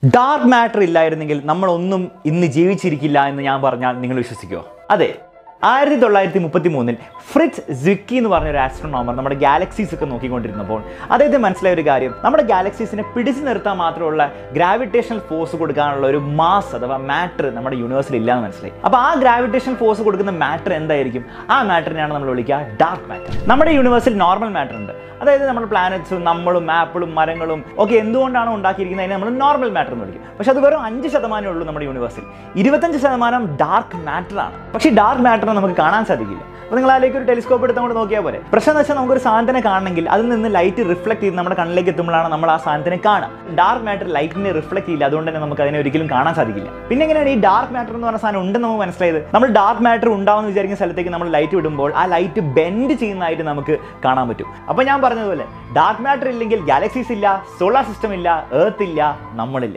dark matter ഇല്ലായിരുന്നെങ്കിൽ നമ്മളൊന്നും ഇന്ന് ജീവിച്ചിരിക്കില്ല എന്ന് ഞാൻ പറഞ്ഞാൽ നിങ്ങൾ വിശ്വസിക്കുമോ അതെ ആയിരത്തി തൊള്ളായിരത്തി മുപ്പത്തി മൂന്നിൽ ഫ്രിറ്റ്സ് സ്വിക്കി എന്ന് പറഞ്ഞ ഒരു ആസ്ട്രോണോമർ നമ്മുടെ ഗാലക്സീസ് ഒക്കെ നോക്കിക്കൊണ്ടിരുന്നപ്പോൾ അദ്ദേഹത്തിന് മനസ്സിലായ ഒരു കാര്യം നമ്മുടെ ഗാലക്സീസിനെ പിടിച്ചു നിർത്താൻ മാത്രമുള്ള ഗ്രാവിറ്റേഷണൽ ഫോഴ്സ് കൊടുക്കാനുള്ള ഒരു മാസ് അഥവാ മാറ്റർ നമ്മുടെ യൂണിവേഴ്സിൽ ഇല്ല എന്ന് മനസ്സിലായി അപ്പോൾ ആ ഗ്രാവിറ്റേഷണൽ ഫോഴ്സ് കൊടുക്കുന്ന മാറ്റർ എന്തായിരിക്കും ആ മാറ്ററിനെയാണ് നമ്മൾ വിളിക്കുക ഡാർക്ക് മാറ്റർ നമ്മുടെ യൂണിവേഴ്സിൽ നോർമൽ മാറ്റർ ഉണ്ട് അതായത് നമ്മുടെ പ്ലാനറ്റ്സും നമ്മളും ആപ്പിളും മരങ്ങളും ഒക്കെ എന്തുകൊണ്ടാണ് ഉണ്ടാക്കിയിരിക്കുന്നത് അതിനെ നമ്മൾ നോർമൽ മാറ്റർ എന്ന് വിളിക്കും പക്ഷെ അത് വെറും അഞ്ച് ശതമാനമേ ഉള്ളൂ നമ്മുടെ യൂണിവേഴ്സിൽ ഇരുപത്തഞ്ച് ശതമാനം ഡാർക്ക് മാറ്റർ ആണ് പക്ഷേ ഡാർക്ക് മാറ്ററിനെ നമുക്ക് കാണാൻ സാധിക്കില്ല അപ്പോൾ നിങ്ങൾ അതിലേക്ക് ഒരു ടെലിസ്കോപ്പ് എടുത്ത് അങ്ങോട്ട് നോക്കിയാൽ പോരെ പ്രശ്നം എന്ന് വെച്ചാൽ നമുക്കൊരു സാധനത്തിനെ കാണണമെങ്കിൽ അതിൽ നിന്ന് ലൈറ്റ് റിഫ്ലക്ട് ചെയ്ത് നമ്മുടെ കണ്ണിലേക്ക് എത്തുമ്പോഴാണ് നമ്മൾ ആ സാധനത്തിനെ കാണുക ഡാർക്ക് മാറ്റർ ലൈറ്റിനെ റിഫ്ലക്ട് ചെയ്യില്ല അതുകൊണ്ട് തന്നെ നമുക്ക് അതിനെ ഒരിക്കലും കാണാൻ സാധിക്കില്ല പിന്നെ എങ്ങനെയാണ് ഈ ഡാർക്ക് മാറ്റർ എന്ന് പറഞ്ഞ സാധനം ഉണ്ടെന്ന് നമുക്ക് മനസ്സിലായത് നമ്മൾ ഡാർക്ക് മാറ്റർ ഉണ്ടാവുമെന്ന് വിചാരിക്കുന്ന സ്ഥലത്തേക്ക് നമ്മൾ ലൈറ്റ് വിടുമ്പോൾ ആ ലൈറ്റ് ബെൻഡ് ചെയ്യുന്നതായിട്ട് നമുക്ക് കാണാൻ പറ്റും അപ്പോൾ ഞാൻ പറഞ്ഞതുപോലെ ഡാർക്ക് മാറ്റർ ഇല്ലെങ്കിൽ ഗാലക്സീസ് ഇല്ല സോളാർ സിസ്റ്റം ഇല്ല എർത്ത് ഇല്ല നമ്മളില്ല